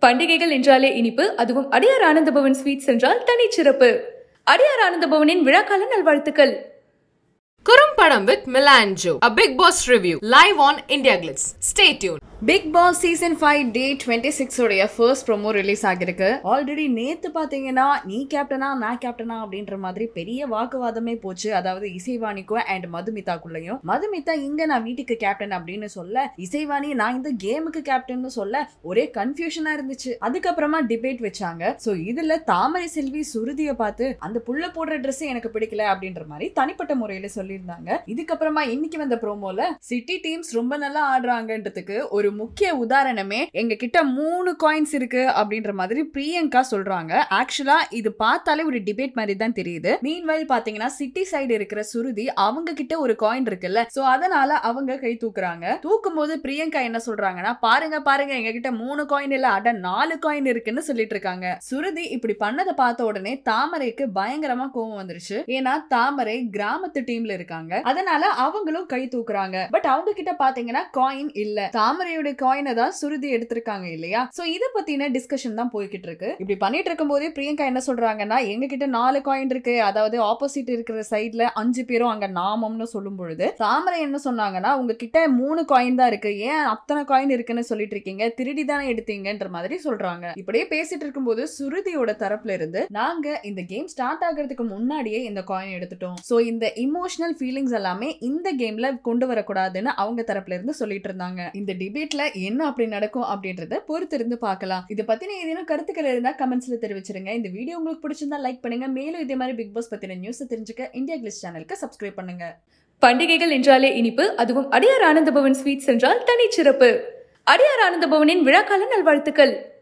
பண்டிகைகள் என்றாலே இனிப்பு அதுவும் அடியார் ஆனந்தபவன் ஸ்வீட்ஸ் என்றால் தனிச்சிறப்பு அடியார் ஆனந்தபவனின் விழாக்கால நல்வாழ்த்துக்கள் குறும்படம் வித் மிலான்ஜோ a big boss review live on india glitz stay tuned Bigg Boss season five day twenty six உடைய ஃபர்ஸ்ட் ப்ரோமோ ரிலீஸ் ஆகிருக்கு ஆல்ரெடி நேத்து பாத்தீங்கன்னா நீ கேப்டனா நான் கேப்டனா அப்படின்ற மாதிரி பெரிய வாக்குவாதமே போச்சு அதாவது இசைவாணிக்கும் அண்ட் மதுமிதாக்குள்ளயும் மதுமிதா இங்க நான் வீட்டுக்கு கேப்டன் அப்படின்னு சொல்ல இசைவாணி நான் இந்த கேமுக்கு கேப்டன் சொல்ல ஒரே கன்ஃபியூஷனா இருந்துச்சு அதுக்கப்புறமா டிபேட் வச்சாங்க சோ இதுல தாமரை செல்வி சுருதியை பார்த்து அந்த புள்ள போடுற Dress எனக்கு பிடிக்கல அப்படின்ற மாதிரி தனிப்பட்ட முறையில சொல்லியிருந்தாங்க இதுக்கப்புறமா இன்னைக்கு வந்த ப்ரோமோல சிட்டி டீம்ஸ் ரொம்ப நல்லா ஆடுறாங்கன்றதுக்கு ஒரு முக்கிய உதாரணமே எங்க கிட்ட மூணு காயின்ஸ் இருக்கு அப்படின்ற மாதிரி பிரியங்கா சொல்றாங்க ஆக்சுவலா இது பார்த்தாலே ஒரு டிபேட் மாதிரி தான் தெரியுது மீன்வைல் பாத்தீங்கன்னா சிட்டி சைடு இருக்கிற சுருதி அவங்க கிட்ட ஒரு காயின் இருக்குல்ல சோ அதனால அவங்க கை தூக்குறாங்க தூக்கும் போது பிரியங்கா என்ன சொல்றாங்கன்னா பாருங்க பாருங்க எங்க கிட்ட மூணு காயின் இல்ல அட நாலு காயின் இருக்குன்னு சொல்லிட்டு இருக்காங்க சுருதி இப்படி பண்ணதை பார்த்த உடனே தாமரைக்கு பயங்கரமா கோவம் வந்துருச்சு ஏன்னா தாமரை கிராமத்து டீம்ல இருக்காங்க அதனால அவங்களும் கை தூக்குறாங்க பட் அவங்க கிட்ட பாத்தீங்கன்னா காயின் இல்ல தாமரையோட காயினை தான் சுருதி எடுத்திருக்காங்க இல்லையா சோ இத பத்தின டிஸ்கஷன் தான் போய்கிட்டு இருக்கு இப்படி பண்ணிட்டு இருக்கும் போதே பிரியங்கா என்ன சொல்றாங்கன்னா எங்க கிட்ட நாலு காயின் இருக்கு அதாவது ஆப்போசிட் இருக்கிற சைட்ல அஞ்சு பேரும் அங்க நாமம்னு சொல்லும் பொழுது தாமரை என்ன சொன்னாங்கன்னா உங்ககிட்ட மூணு காயின் தான் இருக்கு ஏன் அத்தனை காயின் இருக்குன்னு சொல்லிட்டு இருக்கீங்க திருடி தானே எடுத்தீங்கன்ற மாதிரி சொல்றாங்க இப்படியே பேசிட்டு இருக்கும்போது சுருதியோட தரப்புல இருந்து நாங்க இந்த கேம் ஸ்டார்ட் ஆகிறதுக்கு முன்னாடியே இந்த காயின் எடுத்துட்டோம் சோ இந்த இமோஷனல் ஃபீலிங்ஸ் எல்லாமே இந்த கேம்ல கொண்டு வரக்கூடாதுன்னு அவங்க தரப்புல இருந்து சொல்லிட்டு இருந்தாங்க இந்த டிபேட்ல என்ன அப்படி நடக்கும் அப்படின்றத பொறுத்திருந்து பார்க்கலாம் இதை பத்தின ஏதேனும் கருத்துக்கள் இருந்தா கமெண்ட்ஸ்ல தெரிவிச்சிருங்க இந்த வீடியோ உங்களுக்கு பிடிச்சிருந்தா லைக் பண்ணுங்க மேலும் இதே மாதிரி பிக் பாஸ் பத்தின நியூஸ் தெரிஞ்சுக்க இந்தியா கிளிஸ் சேனலுக்கு சப்ஸ்கிரைப் பண்ணுங்க பண்டிகைகள் என்றாலே இனிப்பு அதுவும் அடியார் ஆனந்தபவன் ஸ்வீட்ஸ் என்றால் தனிச்சிறப்பு அடியார் ஆனந்தபவனின் விழாக்கால நல்வாழ்த்துக்கள்